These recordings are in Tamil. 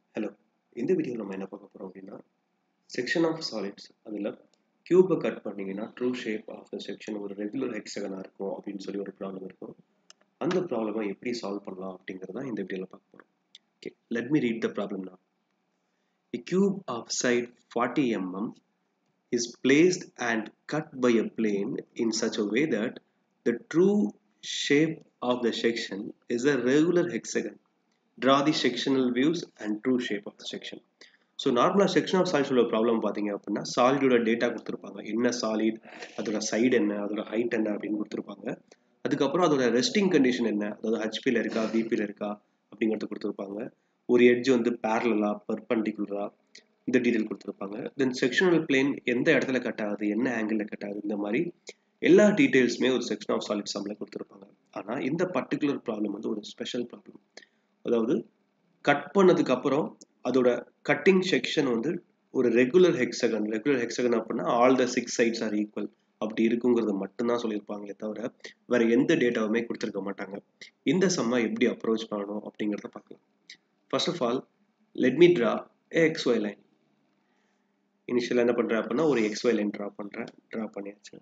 ஹலோ இந்த வீடியோவில் நம்ம என்ன பார்க்க போகிறோம் அப்படின்னா செக்ஷன் ஆஃப் சாலிட்ஸ் அதில் கியூபை கட் பண்ணிங்கன்னா true shape of the section ஒரு ரெகுலர் ஹெக்ஸகனாக இருக்கும் அப்படின்னு சொல்லி ஒரு ப்ராப்ளம் இருக்கும் அந்த ப்ராப்ளமை எப்படி சால்வ் பண்ணலாம் அப்படிங்கிறத இந்த வீடியோவில் பார்க்க போகிறோம் okay let me read the problem நான் A cube of side 40 mm is placed and cut by a plane in such a way that the true shape of the section is a regular hexagon. Draw the sectional views and true shape of the section. So நார்மலாக செக்ஷன் ஆஃப் சாலிட்ஸ் உள்ள ப்ராப்ளம் பார்த்தீங்க அப்படின்னா சாலிடோட டேட்டா கொடுத்துருப்பாங்க என்ன சாலிட் அதோட சைடு என்ன அதோட ஹைட் என்ன அப்படின்னு கொடுத்துருப்பாங்க அதுக்கப்புறம் அதோட ரெஸ்டிங் கண்டிஷன் என்ன அதாவது ஹச்பியில் இருக்கா பிபியில் இருக்கா அப்படிங்கிறது கொடுத்துருப்பாங்க ஒரு எட்ஜ் வந்து பேரலா பர்பண்டிகுலரா இந்த டீட்டெயில் கொடுத்துருப்பாங்க தென் செக்ஷனல் பிளேன் எந்த இடத்துல கட் ஆகுது என்ன ஆங்கிளில் கட் ஆகுது இந்த மாதிரி எல்லா டீட்டெயில்ஸுமே ஒரு செக்ஷன் ஆஃப் சாலிட் சம்மில் கொடுத்துருப்பாங்க ஆனால் இந்த பர்டிகுலர் ப்ராப்ளம் வந்து ஒரு ஸ்பெஷல் ப்ராப்ளம் அதாவது கட் பண்ணதுக்கு அப்புறம் அதோட கட்டிங் செக்ஷன் வந்து ஒரு ரெகுலர் ஹெக்ஸகன் ரெகுலர் ஹெக்ஸகன் அப்படின்னா all the six sides are equal அப்படி இருக்குங்கிறது மட்டும்தான் சொல்லியிருப்பாங்களே தவிர வேற எந்த டேட்டாவுமே கொடுத்துருக்க மாட்டாங்க இந்த சம்மா எப்படி அப்ரோச் பண்ணணும் அப்படிங்கிறத பார்க்கலாம் first of all let me draw a XY line இனிஷியலாக என்ன பண்ணுறேன் அப்படின்னா ஒரு எக்ஸ்ஒய் லைன் ட்ரா பண்ணுறேன் ட்ரா பண்ணியாச்சு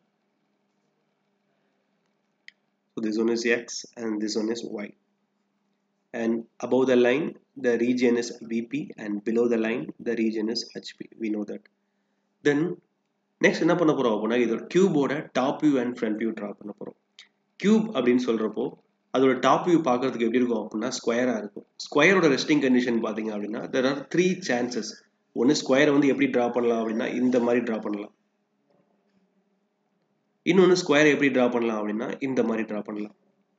So this one is x and this one is y. And above the line, the region is VP and below the line, the region is HP. We know that. Then next என்ன பண்ண போறோம் அப்படின்னா இதோட கியூபோட top view and front view draw பண்ண போறோம் கியூப் அப்படின்னு சொல்றப்போ அதோட டாப் வியூ பார்க்கறதுக்கு எப்படி இருக்கும் அப்படின்னா ஸ்கொயரா இருக்கும் ஸ்கொயரோட ரெஸ்டிங் கண்டிஷன் பார்த்தீங்க அப்படின்னா தெர் ஆர் த்ரீ சான்சஸ் ஒன்று ஸ்கொயரை வந்து எப்படி ட்ரா பண்ணலாம் அப்படின்னா இந்த மாதிரி ட்ரா பண்ணலாம் இன்னொன்று ஸ்கொயர் எப்படி ட்ரா பண்ணலாம் அப்படின்னா இந்த மாதிரி ட்ரா பண்ணலாம்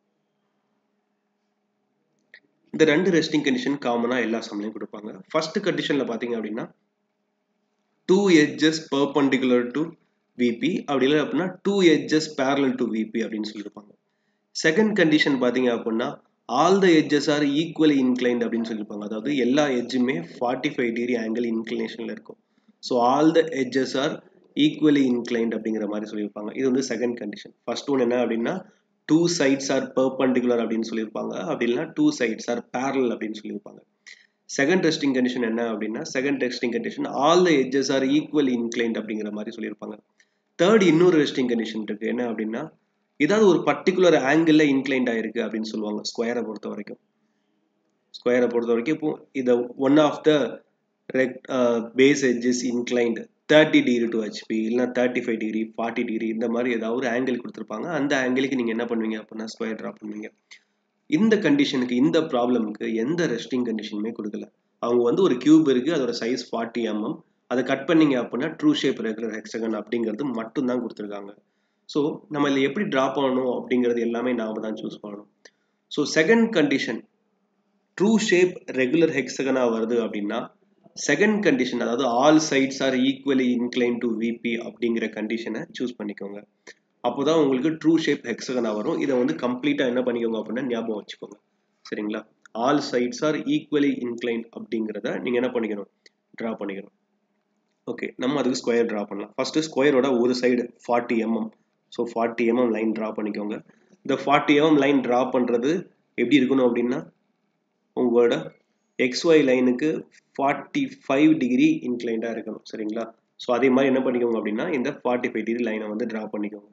இந்த ரெண்டு ரெஸ்டிங் கண்டிஷன் காமனாக எல்லா சம்லையும் கொடுப்பாங்க ஃபர்ஸ்ட் கண்டிஷனில் பார்த்தீங்க அப்படின்னா two edges perpendicular to VP அப்படி இல்லை அப்படின்னா two edges parallel to VP அப்படின்னு சொல்லியிருப்பாங்க செகண்ட் கண்டிஷன் பார்த்தீங்க அப்படின்னா all the edges are equally inclined அப்படின்னு சொல்லியிருப்பாங்க அதாவது எல்லா எட்ஜுமே ஃபார்ட்டி ஃபைவ் டிகிரி ஆங்கிள் இன்க்ளினேஷனில் இருக்கும் so all the edges are equally inclined அப்படிங்கிற மாதிரி சொல்லியிருப்பாங்க இது வந்து செகண்ட் கண்டிஷன் ஃபர்ஸ்ட் ஒன் என்ன அப்படின்னா டூ சைட்ஸ் ஆர் பர்பண்டிகுலர் அப்படின்னு சொல்லியிருப்பாங்க அப்படி இல்லைனா டூ சைட்ஸ் ஆர் பேரல் அப்படின்னு சொல்லியிருப்பாங்க செகண்ட் டெஸ்டிங் கண்டிஷன் என்ன அப்படின்னா second testing condition all the edges are equal inclined அப்படிங்கிற மாதிரி சொல்லியிருப்பாங்க தேர்ட் இன்னொரு ரெஸ்டிங் கண்டிஷன் இருக்கு என்ன அப்படின்னா ஏதாவது ஒரு பர்டிகுலர் ஆங்கிள் இன்க்ளைண்ட் ஆயிருக்கு அப்படின்னு சொல்லுவாங்க ஸ்கொயரை பொறுத்த வரைக்கும் ஸ்கொயரை பொறுத்த வரைக்கும் இப்போ இதை one of the base edges inclined thirty degree to HP இல்லைனா thirty five degree forty degree இந்த மாதிரி ஏதாவது ஒரு ஆங்கிள் கொடுத்துருப்பாங்க அந்த ஆங்கிளுக்கு நீங்கள் என்ன பண்ணுவீங்க அப்படின்னா ஸ்கொயர் ட்ரா பண்ணுவீங்க இந்த கண்டிஷனுக்கு இந்த ப்ராப்ளமுக்கு எந்த ரெஸ்டிங் கண்டிஷனுமே கொடுக்கல அவங்க வந்து ஒரு கியூப் இருக்குது அதோட சைஸ் ஃபார்ட்டி எம்எம் அதை கட் பண்ணீங்க அப்படின்னா ட்ரூ ஷேப் ரெகுலர் ஹெக்ஸகன் அப்படிங்கிறது மட்டும்தான் கொடுத்துருக்காங்க ஸோ நம்ம இதில் எப்படி ட்ரா பண்ணணும் அப்படிங்கிறது எல்லாமே நாம தான் சூஸ் பண்ணணும் so second condition true shape regular ஹெக்ஸகனாக வருது அப்படின்னா செகண்ட் கண்டிஷன் அதாவது all sides are equally incline to VP அப்படிங்கிற கண்டிஷனை சூஸ் பண்ணிக்கோங்க அப்போதான் உங்களுக்கு ட்ரூ ஷேப் ஹெக்ஸகனாக வரும் இதை வந்து கம்ப்ளீட்டாக என்ன பண்ணிக்கோங்க அப்படின்னா ஞாபகம் வச்சுக்கோங்க சரிங்களா all sides are equally incline அப்படிங்கிறத நீங்கள் என்ன பண்ணிக்கணும் ட்ரா பண்ணிக்கணும் ஓகே நம்ம அதுக்கு ஸ்கொயர் ட்ரா பண்ணலாம் ஃபர்ஸ்ட் ஸ்கொயரோட ஒரு side forty mm so forty mm line draw பண்ணிக்கோங்க இந்த ஃபார்ட்டி எம்எம் லைன் ட்ரா பண்ணுறது எப்படி இருக்கணும் அப்படின்னா உங்களோட எக்ஸ்ஒய் லைனுக்கு ஃபார்ட்டி ஃபைவ் டிகிரி இன்க்ளைண்டாக இருக்கணும் சரிங்களா ஸோ அதே மாதிரி என்ன பண்ணிக்கோங்க அப்படின்னா இந்த ஃபார்ட்டி ஃபைவ் டிகிரி லைனை வந்து ட்ரா பண்ணிக்கோங்க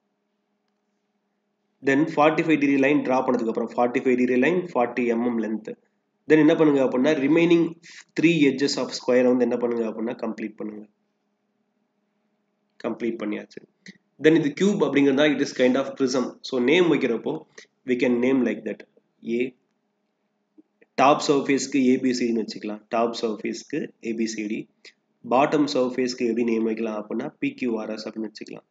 then forty five degree line draw பண்ணதுக்கப்புறம் forty five degree line forty mm length then என்ன பண்ணுங்க அப்படின்னா ரிமைனிங் த்ரீ எட்ஜஸ் ஆஃப் ஸ்கொயரை வந்து என்ன பண்ணுங்க அப்படின்னா கம்ப்ளீட் பண்ணுங்க கம்ப்ளீட் பண்ணியாச்சு தென் இது கியூப் அப்படிங்கிறதா it is kind of prism so name வைக்கிறப்போ we can name like that a top சர்ஃபேஸ்க்கு ஏபிசிடின்னு வச்சுக்கலாம் டாப் சர்ஃபேஸ்க்கு ஏபிசிடி பாட்டம் சர்ஃபேஸ்க்கு எப்படி நேம் வைக்கலாம் அப்படின்னா பிக்யூஆர்எஸ் அப்படின்னு வச்சுக்கலாம்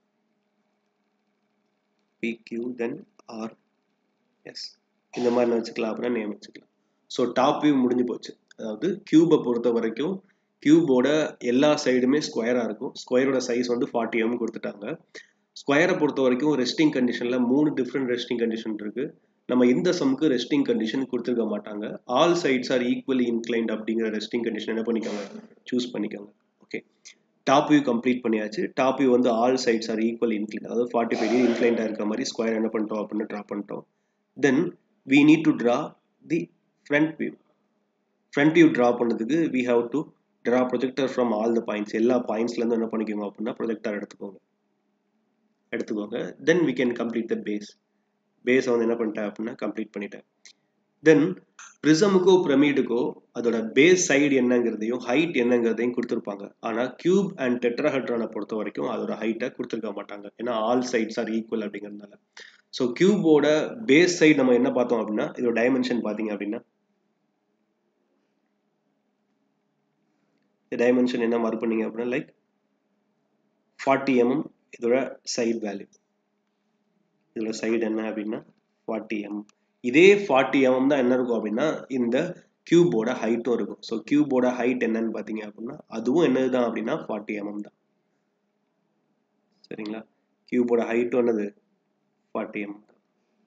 பிக்யூ தென் ஆர் எஸ் இந்த மாதிரி வச்சுக்கலாம் அப்படின்னா நேம் வச்சுக்கலாம் ஸோ டாப் வியூ முடிஞ்சு போச்சு அதாவது கியூபை பொறுத்த வரைக்கும் கியூபோட எல்லா சைடுமே ஸ்கொயராக இருக்கும் ஸ்கொயரோட சைஸ் வந்து ஃபார்ட்டி எம் கொடுத்துட்டாங்க ஸ்கொயரை பொறுத்த வரைக்கும் ரெஸ்டிங் கண்டிஷனில் மூணு டிஃப்ரெண்ட் ரெஸ்டிங் கண்டிஷன் இருக்குது நம்ம இந்த சம்க்கு ரெஸ்டிங் கண்டிஷன் கொடுத்துருக்க மாட்டாங்க all sides are equally inclined அப்படிங்கிற ரெஸ்டிங் கண்டிஷன் என்ன பண்ணிக்கோங்க சூஸ் பண்ணிக்கோங்க ஓகே டாப் வியூ கம்ப்ளீட் பண்ணியாச்சு டாப் வியூ வந்து all sides are equal inclined அதாவது ஃபார்ட்டி ஃபைவ் டிகிரி இன்க்ளைண்டாக இருக்க மாதிரி ஸ்கொயர் என்ன பண்ணிட்டோம் அப்படின்னு ட்ரா பண்ணிட்டோம் then we need to draw the front view front view draw பண்ணதுக்கு we have to draw projector from all the points எல்லா பாயிண்ட்ஸ்லேருந்து என்ன பண்ணிக்கோங்க அப்படின்னா ப்ரொஜெக்டர் எடுத்துக்கோங்க எடுத்துக்கோங்க then we can complete the base பேஸை வந்து என்ன பண்ணிட்டேன் அப்படின்னா கம்ப்ளீட் பண்ணிட்டேன் தென் ப்ரிசமுக்கோ பிரமிடுக்கோ அதோட பேஸ் சைடு என்னங்கிறதையும் ஹைட் என்னங்கிறதையும் கொடுத்துருப்பாங்க ஆனால் கியூப் அண்ட் டெட்ராஹெட்ரானை பொறுத்த வரைக்கும் அதோட ஹைட்டை கொடுத்துருக்க மாட்டாங்க ஏன்னா ஆல் சைட்ஸ் ஆர் ஈக்குவல் அப்படிங்கிறதுனால ஸோ கியூபோட பேஸ் சைடு நம்ம என்ன பார்த்தோம் அப்படின்னா இதோட டைமென்ஷன் பார்த்தீங்க அப்படின்னா டைமென்ஷன் என்ன மார்க் பண்ணீங்க அப்படின்னா லைக் ஃபார்ட்டி எம்எம் இதோட சைடு வேல்யூ இதோட சைடு என்ன அப்படின்னா ஃபார்ட்டி எம்எம் இதே ஃபார்ட்டி எம்எம் தான் என்ன இருக்கும் அப்படின்னா இந்த கியூபோட ஹைட்டும் இருக்கும் ஸோ கியூபோட ஹைட் என்னன்னு பார்த்தீங்க அப்படின்னா அதுவும் என்னது தான் அப்படின்னா ஃபார்ட்டி எம்எம் தான் சரிங்களா கியூபோட ஹைட்டும் என்னது ஃபார்ட்டி எம்எம் தான்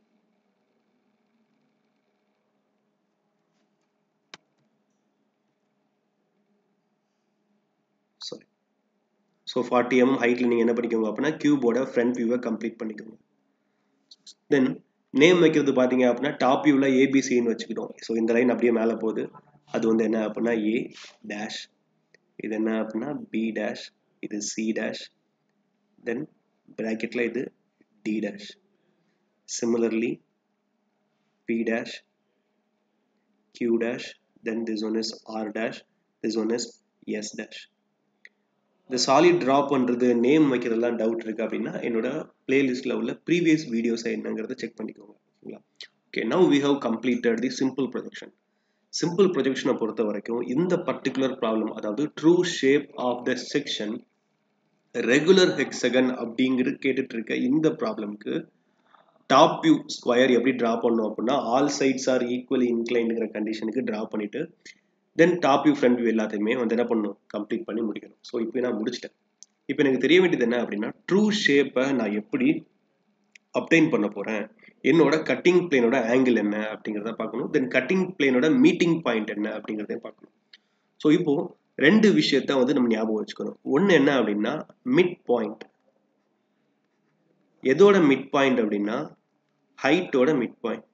சாரி ஸோ ஃபார்ட்டி எம்எம் ஹைட்டில் நீங்கள் என்ன பண்ணிக்கோங்க அப்படின்னா கியூபோட ஃப்ரண்ட் வியூவை கம்ப்ளீட் பண்ணிக்கோங்க தென் நேம் வைக்கிறது பார்த்தீங்க அப்படின்னா டாப் வியூவில் ஏபிசின்னு வச்சுக்கிட்டோம் ஸோ இந்த லைன் அப்படியே மேலே போகுது அது வந்து என்ன அப்படின்னா ஏ டேஷ் இது என்ன அப்படின்னா பி டேஷ் இது சி டேஷ் தென் ப்ராக்கெட்டில் இது D dash similarly P dash Q dash then this one is R dash this one is S dash இந்த சாலிட் ட்ரா பண்ணுறது நேம் வைக்கிறதெல்லாம் டவுட் இருக்குது அப்படின்னா என்னோட பிளேலிஸ்ட்டில் உள்ள ப்ரீவியஸ் வீடியோஸை என்னங்கிறத செக் பண்ணிக்கோங்க ஓகேங்களா okay now we have completed the simple projection simple ப்ரொஜெக்ஷனை பொறுத்த வரைக்கும் இந்த பர்டிகுலர் ப்ராப்ளம் அதாவது true shape of the section regular hexagon அப்படிங்கிறது கேட்டுட்டு இருக்க இந்த ப்ராப்ளம்க்கு டாப் வியூ ஸ்கொயர் எப்படி ட்ரா பண்ணோம் அப்படின்னா ஆல் சைட்ஸ் ஆர் ஈக்குவலி இன்க்ளைண்டுங்கிற கண்டிஷனுக்கு ட்ரா பண்ணிட்டு then top view front view எல்லாத்தையுமே வந்து என்ன பண்ணணும் கம்ப்ளீட் பண்ணி முடிக்கணும் ஸோ இப்போ நான் முடிச்சிட்டேன் இப்போ எனக்கு தெரிய வேண்டியது என்ன அப்படின்னா ட்ரூ ஷேப்பை நான் எப்படி அப்டைன் பண்ண போகிறேன் என்னோட கட்டிங் பிளேனோட ஆங்கிள் என்ன அப்படிங்கிறத பார்க்கணும் தென் கட்டிங் பிளேனோட மீட்டிங் பாயிண்ட் என்ன அப்படிங்கிறதையும் பார்க்கணும் ஸோ இப்போ ரெண்டு விஷயத்த வந்து நம்ம ஞாபகம் வச்சுக்கணும் ஒன்று என்ன அப்படின்னா மிட் பாயிண்ட் எதோட மிட் பாயிண்ட் அப்படின்னா ஹைட்டோட மிட் பாயிண்ட்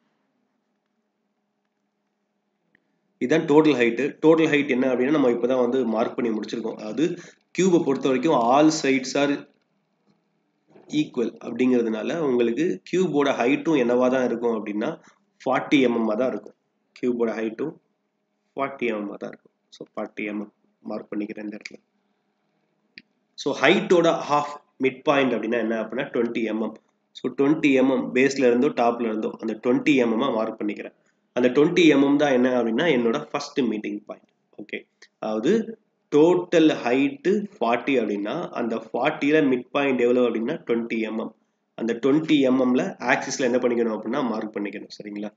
இதுதான் டோட்டல் ஹைட்டு டோட்டல் ஹைட் என்ன அப்படின்னா நம்ம இப்போ தான் வந்து மார்க் பண்ணி முடிச்சிருக்கோம் அதாவது கியூபை பொறுத்த வரைக்கும் ஆல் சைட்ஸ் ஆர் ஈக்குவல் அப்படிங்கிறதுனால உங்களுக்கு கியூபோட ஹைட்டும் என்னவா தான் இருக்கும் அப்படின்னா ஃபார்ட்டி எம்எம் தான் இருக்கும் கியூபோட ஹைட்டும் ஃபார்ட்டி எம்எம் தான் இருக்கும் ஸோ ஃபார்ட்டி எம்எம் மார்க் பண்ணிக்கிறேன் இந்த இடத்துல ஸோ ஹைட்டோட ஹாஃப் மிட் பாயிண்ட் அப்படின்னா என்ன அப்படின்னா twenty mm so twenty mm பேஸ்ல இருந்தோ டாப்ல இருந்தோ அந்த டுவெண்ட்டி எம்எம் மார்க் பண்ணிக்கிறேன் அந்த டுவெண்ட்டி எம்எம் தான் என்ன அப்படின்னா என்னோட ஃபர்ஸ்ட் மீட்டிங் பாயிண்ட் ஓகே அதாவது டோட்டல் ஹைட்டு ஃபார்ட்டி அப்படின்னா அந்த ஃபார்ட்டியில் மிட் பாயிண்ட் எவ்வளோ அப்படின்னா டுவெண்ட்டி எம்எம் அந்த டுவெண்ட்டி எம்எம்ல ஆக்சிஸில் என்ன பண்ணிக்கணும் அப்படின்னா மார்க் பண்ணிக்கணும் சரிங்களா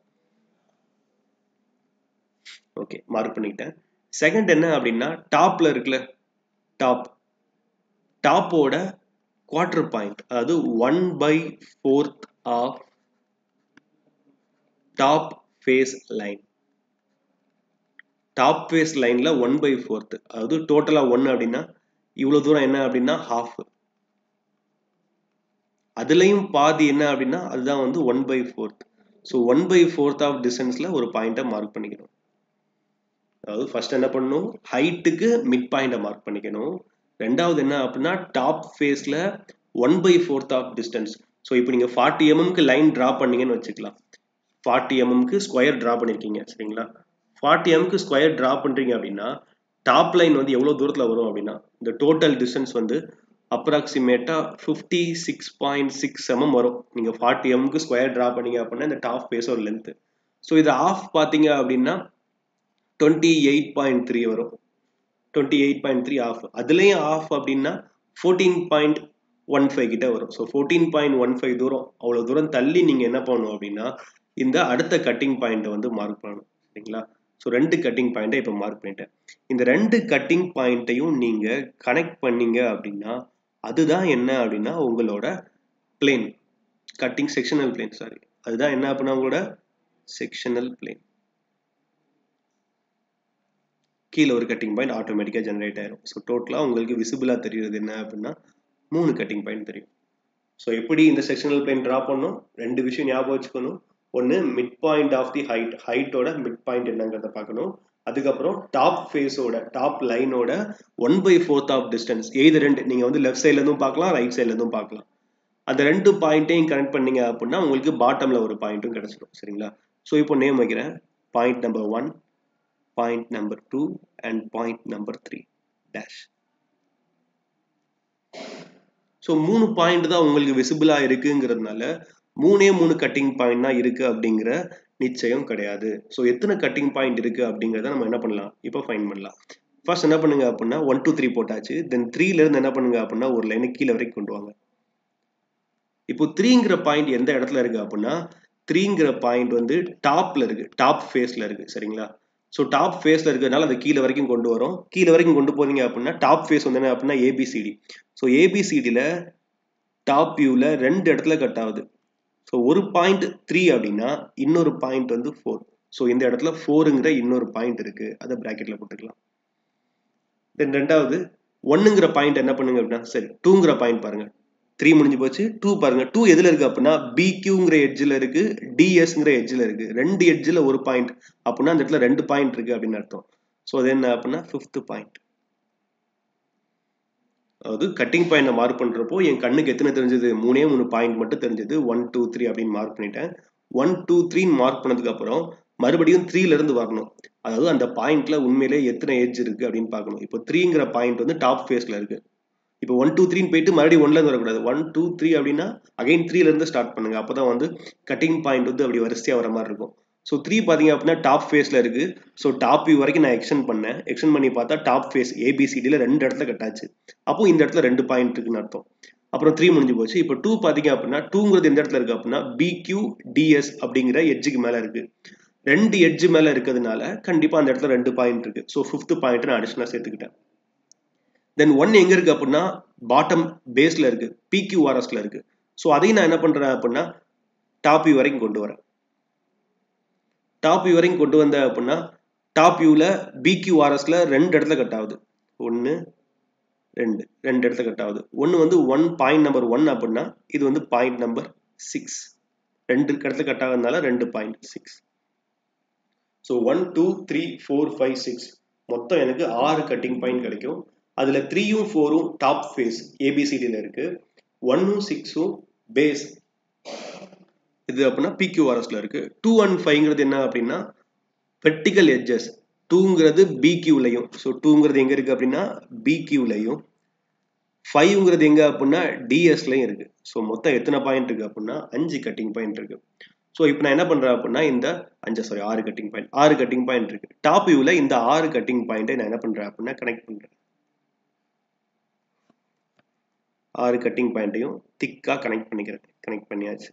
ஓகே மார்க் பண்ணிக்கிட்டேன் செகண்ட் என்ன அப்படின்னா டாப்ல இருக்குல்ல டாப் டாப்போட குவார்டர் பாயிண்ட் அதாவது one by fourth of top face line top face லைன்ல ஒன் பை ஃபோர்த் அதாவது டோட்டலா ஒன் அப்படின்னா இவ்வளவு தூரம் என்ன அப்படின்னா ஹாஃப் அதுலயும் பாதி என்ன அப்படின்னா அதுதான் வந்து one by fourth so one by fourth of டிஸ்டன்ஸ்ல ஒரு பாயிண்ட்டை மார்க் பண்ணிக்கணும் அதாவது ஃபர்ஸ்ட் என்ன பண்ணணும் ஹைட்டுக்கு மிட் பாயிண்ட்டை மார்க் பண்ணிக்கணும் ரெண்டாவது என்ன அப்படின்னா டாப் ஃபேஸ்ல one by fourth of distance so இப்போ நீங்க ஃபார்ட்டி எம்எம்க்கு லைன் ட்ரா பண்ணீங்கன்னு வச்சுக்கலாம் ஃபார்ட்டி எம்எம்க்கு ஸ்கொயர் ட்ரா பண்ணியிருக்கீங்க சரிங்களா ஃபார்ட்டி எம்க்கு ஸ்கொயர் ட்ரா பண்ணுறீங்க அப்படின்னா டாப் லைன் வந்து எவ்வளோ தூரத்தில் வரும் அப்படின்னா இந்த டோட்டல் டிஸ்டன்ஸ் வந்து அப்ராக்சிமேட்டாக fifty six point six mm வரும் நீங்கள் ஃபார்ட்டி எம்க்கு ஸ்கொயர் ட்ரா பண்ணீங்க அப்படின்னா இந்த டாப் பேஸோட லென்த்து ஸோ இது ஆஃப் பார்த்தீங்க அப்படின்னா டுவெண்ட்டி எயிட் பாயிண்ட் த்ரீ வரும் twenty eight point three half அதுலேயும் ஆஃப் அப்படின்னா ஃபோர்டீன் பாயிண்ட் ஒன் ஃபைவ் கிட்ட வரும் so fourteen point one five தூரம் அவ்வளோ தூரம் தள்ளி நீங்கள் என்ன பண்ணணும் அப்படின்னா இந்த அடுத்த கட்டிங் பாயிண்ட்டை வந்து மார்க் பண்ணணும் சரிங்களா ஸோ ரெண்டு கட்டிங் பாயிண்ட்டை இப்போ மார்க் பண்ணிட்டேன் இந்த ரெண்டு கட்டிங் பாயிண்ட்டையும் நீங்கள் கனெக்ட் பண்ணீங்க அப்படின்னா அதுதான் என்ன அப்படின்னா உங்களோட plane cutting sectional plane sorry அதுதான் என்ன அப்படின்னா உங்களோட செக்ஷனல் பிளேன் கீழே ஒரு கட்டிங் பாயிண்ட் ஆட்டோமேட்டிக்காக ஜென்ரேட் ஆயிரும் ஸோ டோட்டலாக உங்களுக்கு விசிபிளாக தெரியுறது என்ன அப்படின்னா மூணு கட்டிங் பாயிண்ட் தெரியும் ஸோ எப்படி இந்த செக்ஷனல் பிளேன் ட்ரா பண்ணணும் ரெண்டு விஷயம் ஞாபகம் வச்சுக்கணும் ஒன்று mid point of the height ஹைட்டோட மிட் பாயிண்ட் என்னங்கிறத பார்க்கணும் அதுக்கப்புறம் டாப் ஃபேஸோட டாப் லைனோட one by fourth of distance எய்து ரெண்டு நீங்கள் வந்து லெஃப்ட் சைட்லேருந்தும் பார்க்கலாம் ரைட் சைட்லேருந்தும் பார்க்கலாம் அந்த ரெண்டு பாயிண்ட்டையும் கனெக்ட் பண்ணீங்க அப்படின்னா உங்களுக்கு பாட்டமில் ஒரு பாயிண்ட்டும் கிடச்சிடும் சரிங்களா ஸோ இப்போ நேம் வைக்கிறேன் point number one point number two and point number three dash so மூணு பாயிண்ட் தான் உங்களுக்கு விசிபிளாக இருக்குங்கிறதுனால மூணே மூணு கட்டிங் பாயிண்ட் தான் இருக்கு அப்படிங்கிற நிச்சயம் கிடையாது ஸோ எத்தனை கட்டிங் பாயிண்ட் இருக்கு அப்படிங்கிறத நம்ம என்ன பண்ணலாம் இப்போ ஃபைன் பண்ணலாம் ஃபர்ஸ்ட் என்ன பண்ணுங்க அப்படின்னா ஒன் டூ த்ரீ போட்டாச்சு தென் த்ரீல இருந்து என்ன பண்ணுங்க அப்படின்னா ஒரு லைனை கீழே வரைக்கும் கொண்டு வாங்க இப்போ த்ரீங்கிற பாயிண்ட் எந்த இடத்துல இருக்கு அப்படின்னா த்ரீங்கிற பாயிண்ட் வந்து டாப்ல இருக்கு டாப் ஃபேஸ்ல இருக்கு சரிங்களா ஸோ டாப் ஃபேஸ்ல இருக்கிறதுனால அதை கீழே வரைக்கும் கொண்டு வரும் கீழே வரைக்கும் கொண்டு போறீங்க அப்படின்னா டாப் ஃபேஸ் வந்து என்ன அப்படின்னா ஏபிசிடி ஸோ ஏபிசிடியில் டாப் வியூவில் ரெண்டு இடத்துல கட் ஆகுது ஸோ ஒரு பாயிண்ட் த்ரீ அப்படின்னா இன்னொரு பாயிண்ட் வந்து ஃபோர் ஸோ இந்த இடத்துல ஃபோருங்கிற இன்னொரு பாயிண்ட் இருக்கு அதை ப்ராக்கெட்ல போட்டுக்கலாம் தென் ரெண்டாவது ஒன்னுங்கிற பாயிண்ட் என்ன பண்ணுங்க அப்படின்னா சரி டூங்கிற பாயிண்ட் பாருங்க த்ரீ முடிஞ்சு போச்சு டூ பாருங்க டூ எதுல இருக்கு அப்படின்னா பிக்யூங்கிற எட்ஜில் இருக்கு டிஎஸ்ங்கிற எட்ஜில் இருக்கு ரெண்டு எட்ஜில் ஒரு பாயிண்ட் அப்படின்னா அந்த இடத்துல ரெண்டு பாயிண்ட் இருக்கு அப்படின்னு அர்த்தம் ஸோ அது என்ன அப்படின்னா ஃபிஃப்த் பாயிண்ட் அதாவது கட்டிங் பாயிண்ட் மார்க் பண்றப்போ என் கண்ணுக்கு எத்தனை தெரிஞ்சது மூணே மூணு பாயிண்ட் மட்டும் தெரிஞ்சது ஒன் டூ த்ரீ அப்படின்னு மார்க் பண்ணிட்டேன் ஒன் டூ த்ரீன்னு மார்க் பண்ணதுக்கு அப்புறம் மறுபடியும் த்ரீல இருந்து வரணும் அதாவது அந்த பாயிண்ட்ல உண்மையிலே எத்தனை ஏஜ் இருக்கு அப்படின்னு பார்க்கணும் இப்போ த்ரீங்கிற பாயிண்ட் வந்து டாப் ஃபேஸ்ல இருக்கு இப்போ ஒன் டூ த்ரீன்னு போயிட்டு மறுபடியும் ஒன்ல இருந்து வரக்கூடாது ஒன் டூ த்ரீ அப்படின்னா அகைன் த்ரீல இருந்து ஸ்டார்ட் பண்ணுங்க அப்பதான் வந்து கட்டிங் பாயிண்ட் வந்து அப்படி வரிசையா வர மாதிரி இருக்கும் ஸோ த்ரீ பார்த்தீங்க அப்படின்னா டாப் ஃபேஸில் இருக்கு ஸோ டாப் வியூ வரைக்கும் நான் எக்ஸ்டெண்ட் பண்ணேன் எக்ஸ்டெண்ட் பண்ணி பார்த்தா டாப் ஃபேஸ் ஏபிசிடியில் ரெண்டு இடத்துல கட்டாச்சு அப்போ இந்த இடத்துல ரெண்டு பாயிண்ட் இருக்குன்னு அர்த்தம் அப்புறம் த்ரீ முடிஞ்சு போச்சு இப்போ டூ பார்த்தீங்க அப்படின்னா டூங்கிறது எந்த இடத்துல இருக்கு அப்படின்னா பிக்யூ டிஎஸ் அப்படிங்கிற எட்ஜுக்கு மேலே இருக்கு ரெண்டு எட்ஜு மேலே இருக்கிறதுனால கண்டிப்பாக அந்த இடத்துல ரெண்டு பாயிண்ட் இருக்கு ஸோ ஃபிஃப்த் பாயிண்ட் நான் அடிஷனலாக சேர்த்துக்கிட்டேன் தென் ஒன் எங்க இருக்கு அப்படின்னா பாட்டம் பேஸ்ல இருக்கு பிக்யூஆர்எஸ்ல இருக்கு ஸோ அதையும் நான் என்ன பண்றேன் அப்படின்னா டாப் வியூ வரைக்கும் கொண்டு வரேன் டாப் வியூ வரைக்கும் கொண்டு வந்தேன் அப்படின்னா டாப் வியூவில் பிக்யூஆர்எஸ்ல ரெண்டு இடத்துல கட் ஆகுது ஒன்று ரெண்டு ரெண்டு இடத்துல கட் ஆகுது ஒன்று வந்து ஒன் பாயிண்ட் நம்பர் ஒன் அப்படின்னா இது வந்து பாயிண்ட் நம்பர் சிக்ஸ் ரெண்டு இடத்துல கட் ஆகுறதுனால ரெண்டு point six so one two three four five six மொத்தம் எனக்கு ஆறு கட்டிங் பாயிண்ட் கிடைக்கும் அதில் த்ரீயும் ஃபோரும் டாப் ஃபேஸ் ஏபிசிடியில் இருக்கு ஒன்னும் சிக்ஸும் பேஸ் இது அப்படின்னா பிக்யூஆர்எஸ்ல இருக்கு டூ அண்ட் ஃபைவ்ங்கிறது என்ன அப்படின்னா வெர்டிக்கல் எட்ஜஸ் டூங்கிறது பிக்யூலையும் ஸோ டூங்கிறது எங்க இருக்கு அப்படின்னா பிக்யூலையும் ஃபைவ்ங்கிறது எங்க அப்படின்னா டிஎஸ்லையும் இருக்கு ஸோ மொத்தம் எத்தனை பாயிண்ட் இருக்கு அப்படின்னா அஞ்சு கட்டிங் பாயிண்ட் இருக்கு ஸோ இப்போ நான் என்ன பண்றேன் அப்படின்னா இந்த அஞ்சு சாரி ஆறு கட்டிங் பாயிண்ட் ஆறு கட்டிங் பாயிண்ட் இருக்கு டாப் வியூவில் இந்த ஆறு கட்டிங் பாயிண்ட்டை நான் என்ன பண்றேன் அப்படின்னா கனெக்ட் பண்றேன் ஆறு கட்டிங் பாயிண்ட்டையும் திக்கா கனெக்ட் பண்ணிக்கிறேன் கனெக்ட் பண்ணியாச்சு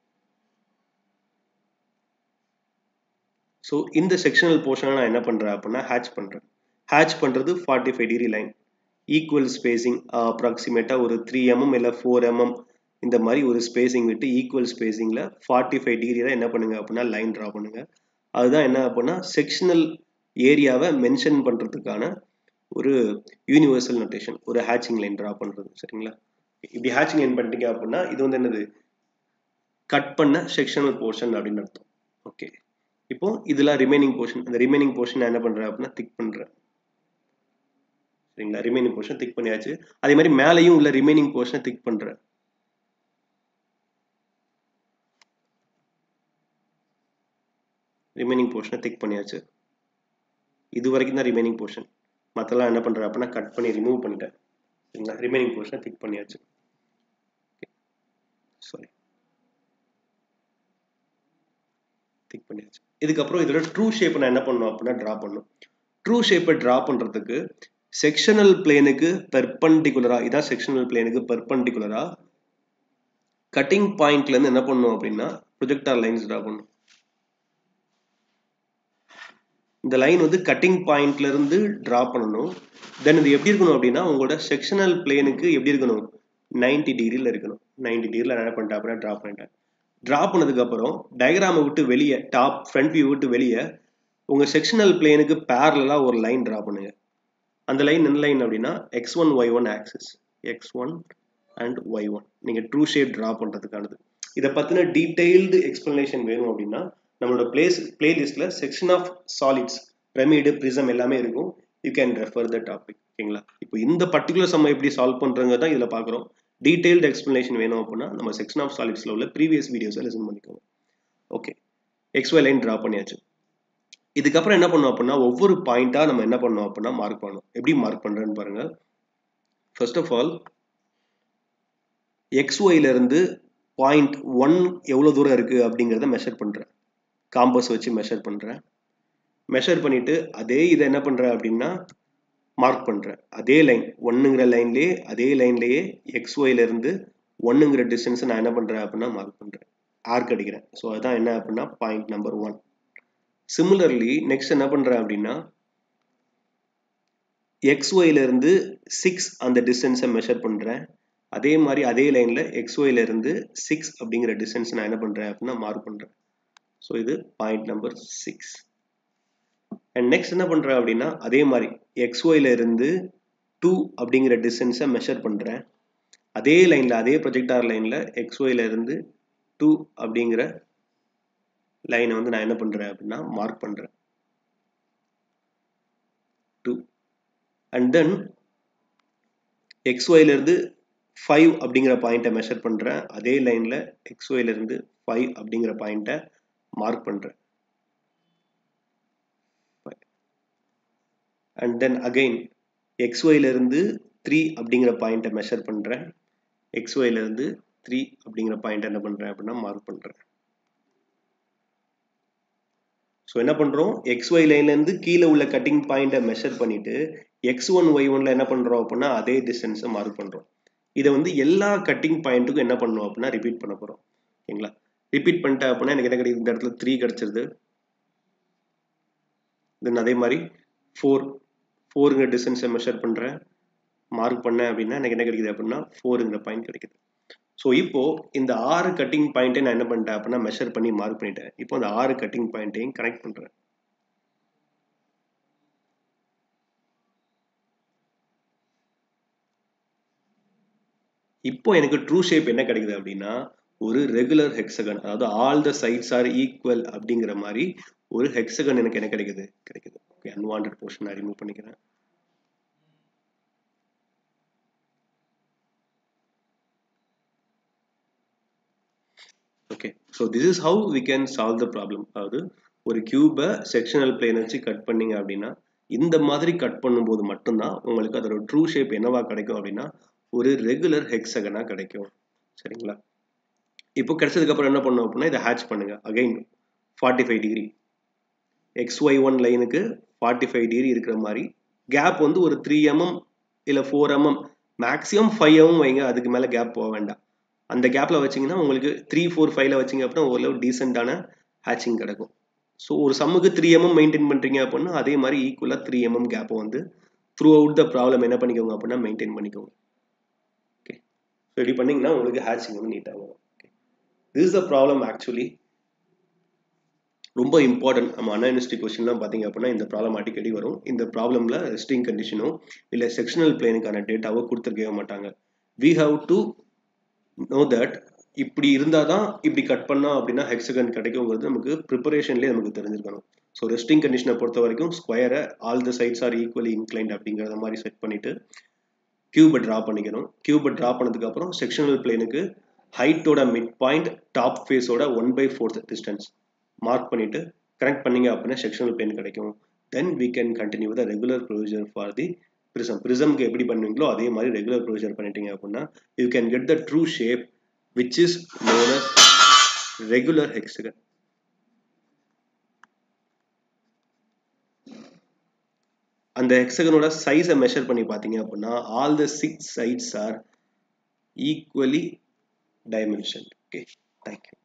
ஸோ இந்த செக்ஷனல் போர்ஷனை நான் என்ன பண்ணுறேன் அப்படின்னா ஹேட்ச் பண்ணுறேன் ஹேட்ச் பண்ணுறது forty five degree line equal spacing அப்ராக்சிமேட்டாக ஒரு த்ரீ எம்எம் இல்லை ஃபோர் எம்எம் இந்த மாதிரி ஒரு ஸ்பேசிங் விட்டு ஈக்குவல் ஸ்பேசிங்கில் ஃபார்ட்டி ஃபைவ் டிகிரியில் என்ன பண்ணுங்க அப்படின்னா லைன் ட்ரா பண்ணுங்க அதுதான் என்ன அப்படின்னா செக்ஷனல் ஏரியாவை மென்ஷன் பண்ணுறதுக்கான ஒரு யூனிவர்சல் நோட்டேஷன் ஒரு ஹேச்சிங் லைன் ட்ரா பண்ணுறது சரிங்களா இப்படி ஹேச்சிங் லைன் பண்ணிட்டீங்க அப்படின்னா இது வந்து என்னது கட் பண்ண செக்ஷனல் போர்ஷன் அப்படின்னு அர்த்தம் ஓகே இப்போ இதெல்லாம் ரிமைனிங் போர்ஷன் அந்த ரிமைனிங் போர்ஷன் நான் என்ன பண்றேன் அப்படின்னா திக் பண்றேன் சரிங்களா ரிமைனிங் போர்ஷன் திக் பண்ணியாச்சு அதே மாதிரி மேலேயும் உள்ள ரிமைனிங் போர்ஷனை திக் பண்றேன் ரிமைனிங் போர்ஷனை திக் பண்ணியாச்சு இது வரைக்கும் தான் ரிமைனிங் போர்ஷன் மற்றெல்லாம் என்ன பண்றேன் அப்படின்னா கட் பண்ணி ரிமூவ் பண்ணிட்டேன் சரிங்களா ரிமைனிங் போர்ஷனை திக் பண்ணியாச்சு சாரி திக் பண்ணியாச்சு இதுக்கப்புறம் இதோட ட்ரூ ஷேப்பை நான் என்ன பண்ணும் அப்படின்னா ட்ரா பண்ணும் ட்ரூ ஷேப்பை ட்ரா பண்ணுறதுக்கு செக்ஷனல் பிளேனுக்கு பெர்பண்டிகுலரா இதான் செக்ஷனல் பிளேனுக்கு பெர்பண்டிகுலரா கட்டிங் பாயிண்ட்ல இருந்து என்ன பண்ணும் அப்படின்னா ப்ரொஜெக்டார் லைன்ஸ் ட்ரா பண்ணும் இந்த லைன் வந்து கட்டிங் பாயிண்ட்ல இருந்து டிரா பண்ணணும் தென் இது எப்படி இருக்கணும் அப்படின்னா உங்களோட செக்ஷனல் பிளேனுக்கு எப்படி இருக்கணும் நைன்டி டிகிரியில் இருக்கணும் நைன்டி டிகிரியில் என்ன பண்ணிட்டேன் அப்படின்னா ட்ரா பண்ணிட்டேன் ட்ரா பண்ணதுக்கு அப்புறம் டயக்ராமை விட்டு வெளியே டாப் ஃப்ரண்ட் வியூ விட்டு வெளியே உங்க செக்ஷனல் பிளேனுக்கு பேரலாக ஒரு லைன் ட்ரா பண்ணுங்க அந்த லைன் என்ன லைன் அப்படின்னா X one Y one axis X one and Y one நீங்கள் ட்ரூ ஷேப் ட்ரா பண்ணுறதுக்கானது இதை பற்றின டீட்டெயில்டு எக்ஸ்பிளனேஷன் வேணும் அப்படின்னா நம்மளோட பிளேஸ் பிளேலிஸ்ட்ல section of solids pyramid prism எல்லாமே இருக்கும் you can refer the topic ஓகேங்களா இப்போ இந்த பர்டிகுலர் சம் எப்படி சால்வ் பண்ணுறங்க தான் இதில் பார்க்குறோம் டீடைல்டு எக்ஸ்ப்ளனேஷன் வேணும் அப்படின்னா நம்ம செக்ஷன் ஆஃப் சாலிட்ஸில் உள்ள ப்ரீவியஸ் வீடியோஸை லிசன் பண்ணிக்கோங்க ஓகே எக்ஸ்ஒய் லைன் ட்ரா பண்ணியாச்சு இதுக்கப்புறம் என்ன பண்ணோம் அப்படின்னா ஒவ்வொரு பாயிண்டா நம்ம என்ன பண்ணோம் அப்படின்னா மார்க் பண்ணோம் எப்படி மார்க் பண்றேன்னு பாருங்க ஃபர்ஸ்ட் ஆஃப் ஆல் எக்ஸ்ஒய்ல இருந்து பாயிண்ட் ஒன் எவ்வளோ தூரம் இருக்கு அப்படிங்கிறத மெஷர் பண்றேன் காம்பஸ் வச்சு மெஷர் பண்றேன் மெஷர் பண்ணிட்டு அதே இதை என்ன பண்றேன் அப்படின்னா மார்க் பண்றேன் அதே லைன் ஒன்னுங்கிற லைன்லயே அதே லைன்லயே எக்ஸ்ஒய்ல இருந்து ஒன்னுங்கிற டிஸ்டன்ஸ் நான் என்ன பண்றேன் அப்படின்னா மார்க் பண்றேன் ஆர்க் அடிக்கிறேன் ஸோ அதுதான் என்ன அப்படின்னா point number one similarly next என்ன பண்றேன் அப்படின்னா எக்ஸ்ஒய்ல இருந்து சிக்ஸ் அந்த டிஸ்டன்ஸை மெஷர் பண்றேன் அதே மாதிரி அதே லைன்ல எக்ஸ்ஒய்ல இருந்து சிக்ஸ் அப்படிங்கிற டிஸ்டன்ஸ் நான் என்ன பண்றேன் அப்படின்னா மார்க் பண்றேன் ஸோ இது point number six and next என்ன பண்றேன் அப்படின்னா அதே மாதிரி எக்ஸ்ஒய்ல இருந்து டூ அப்படிங்கிற டிஸ்டன்ஸை மெஷர் பண்றேன் அதே லைன்ல அதே ப்ரொஜெக்டார் லைன்ல எக்ஸ்ஒய்ல இருந்து டூ அப்படிங்கிற லைனை வந்து நான் என்ன பண்றேன் அப்படின்னா மார்க் பண்றேன் டூ அண்ட் தென் எக்ஸ்ஒய்ல இருந்து ஃபைவ் அப்படிங்கிற பாயிண்ட்டை மெஷர் பண்றேன் அதே லைன்ல எக்ஸ்ஒய்ல இருந்து ஃபைவ் அப்படிங்கிற பாயிண்ட்டை மார்க் பண்றேன் அண்ட் தென் அகைன் எக்ஸ்ஒய்ல இருந்து த்ரீ அப்படிங்கிற பாயிண்ட்டை மெஷர் பண்றேன் எக்ஸ்ஒய்ல இருந்து த்ரீ அப்படிங்கிற பாயிண்ட் என்ன பண்றேன் அப்படின்னா மார்க் பண்றேன் ஸோ என்ன பண்றோம் எக்ஸ் ஒய் லைன்ல இருந்து கீழே உள்ள கட்டிங் பாயிண்ட்டை மெஷர் பண்ணிட்டு எக்ஸ் ஒன் ஒய் ஒன்ல என்ன பண்றோம் அப்படின்னா அதே டிஸ்டன்ஸை மார்க் பண்றோம் இதை வந்து எல்லா கட்டிங் பாயிண்ட்டுக்கும் என்ன பண்ணுவோம் அப்படின்னா ரிப்பீட் பண்ண போறோம் ஓகேங்களா ரிப்பீட் பண்ணிட்டேன் அப்படின்னா எனக்கு என்ன கிடைக்குது இந்த இடத்துல த்ரீ கிடைச்சிருது தென் அதே மாதிரி ஃபோர் ஃபோருங்கிற டிஸ்டன்ஸை மெஷர் பண்றேன் மார்க் பண்ணேன் அப்படின்னா எனக்கு என்ன கிடைக்குது அப்படின்னா ஃபோருங்கிற பாயிண்ட் கிடைக்குது ஸோ இப்போ இந்த ஆறு கட்டிங் பாயிண்ட்டை நான் என்ன பண்ணிட்டேன் அப்படின்னா மெஷர் பண்ணி மார்க் பண்ணிட்டேன் இப்போ அந்த ஆறு கட்டிங் பாயிண்ட்டையும் கனெக்ட் பண்றேன் இப்போ எனக்கு ட்ரூ ஷேப் என்ன கிடைக்குது அப்படின்னா ஒரு ரெகுலர் ஹெக்ஸகன் அதாவது all the sides are equal அப்படிங்கிற மாதிரி ஒரு ஹெக்ஸகன் எனக்கு என்ன கிடைக்குது கிடைக்குது ஓகே அன்வான்ட் போர்ஷன் நான் ரிமூவ் பண்ணிக்கிறேன் okay so this is how we can solve the problem அதாவது ஒரு கியூபை செக்ஷனல் பிளேன் வச்சு கட் பண்ணீங்க அப்படின்னா இந்த மாதிரி கட் பண்ணும்போது மட்டும்தான் உங்களுக்கு அதோட ட்ரூ ஷேப் என்னவா கிடைக்கும் அப்படின்னா ஒரு ரெகுலர் ஹெக்ஸகனா கிடைக்கும் சரிங்களா இப்போ கிடைச்சதுக்கு அப்புறம் என்ன பண்ணும் அப்படின்னா இதை ஹேட்ச் பண்ணுங்க again forty five degree X Y one லைனுக்கு ஃபார்ட்டி ஃபைவ் டிகிரி இருக்கிற மாதிரி கேப் வந்து ஒரு த்ரீ எம்எம் இல்லை four mm maximum five mm வைங்க அதுக்கு மேலே கேப் போக வேண்டாம் அந்த கேப்பில் வச்சிங்கன்னா உங்களுக்கு த்ரீ ஃபோர் ஃபைவ்ல வச்சிங்க அப்படின்னா ஓரளவு டீசெண்டான ஹேச்சிங் கிடைக்கும் ஸோ ஒரு சம்முக்கு த்ரீ எம்எம் மெயின்டைன் பண்ணுறீங்க அப்படின்னா அதே மாதிரி ஈக்குவலாக த்ரீ எம்எம் கேப்பை வந்து த்ரூ அவுட் த ப்ராப்ளம் என்ன பண்ணிக்கோங்க அப்படின்னா மெயின்டைன் பண்ணிக்கோங்க ஓகே ஸோ இப்படி பண்ணிங்கன்னா உங்களுக்கு ஹேச்சிங் வந்து நீட்டாக வரும் okay this is the problem actually ரொம்ப இம்பார்ட்டன்ட் நம்ம அண்ணா யூனிவர்சிட்டி கொஸ்டின்லாம் பார்த்தீங்க அப்படின்னா இந்த ப்ராப்ளம் அடிக்கடி வரும் இந்த ப்ராப்ளமில் ரெஸ்டிங் கண்டிஷனோ இல்லை செக்ஷனல் பிளேனுக்கான டேட்டாவோ கொடுத்துருக்கவே மாட்டாங்க we have to know that இப்படி இருந்தால் தான் இப்படி கட் பண்ணா அப்படின்னா ஹெக்ஸகன் கிடைக்குங்கிறது நமக்கு ப்ரிப்பரேஷன்லேயே நமக்கு தெரிஞ்சிருக்கணும் ஸோ ரெஸ்டிங் கண்டிஷனை பொறுத்த வரைக்கும் ஸ்கொயரை all the sides are equally inclined அப்படிங்கிறத மாதிரி செட் பண்ணிட்டு கியூபை ட்ரா பண்ணிக்கணும் கியூபை ட்ரா பண்ணதுக்கு அப்புறம் செக்ஷனல் பிளேனுக்கு ஹைட்டோட மிட் பாயிண்ட் டாப் ஃபேஸோட one by fourth distance mark பண்ணிட்டு கனெக்ட் பண்ணீங்க அப்படின்னா செக்ஷனல் பிளேன் கிடைக்கும் then we can continue the regular procedure for the prism ப்ரிசம்க்கு எப்படி பண்ணுவீங்களோ அதே மாதிரி ரெகுலர் ப்ரொவிஜர் பண்ணிட்டீங்க அப்படின்னா you can get the true shape which is known as regular hexagon அந்த ஹெக்ஸகனோட சைஸை மெஷர் பண்ணி பார்த்தீங்க அப்படின்னா all the six sides are equally dimension okay thank you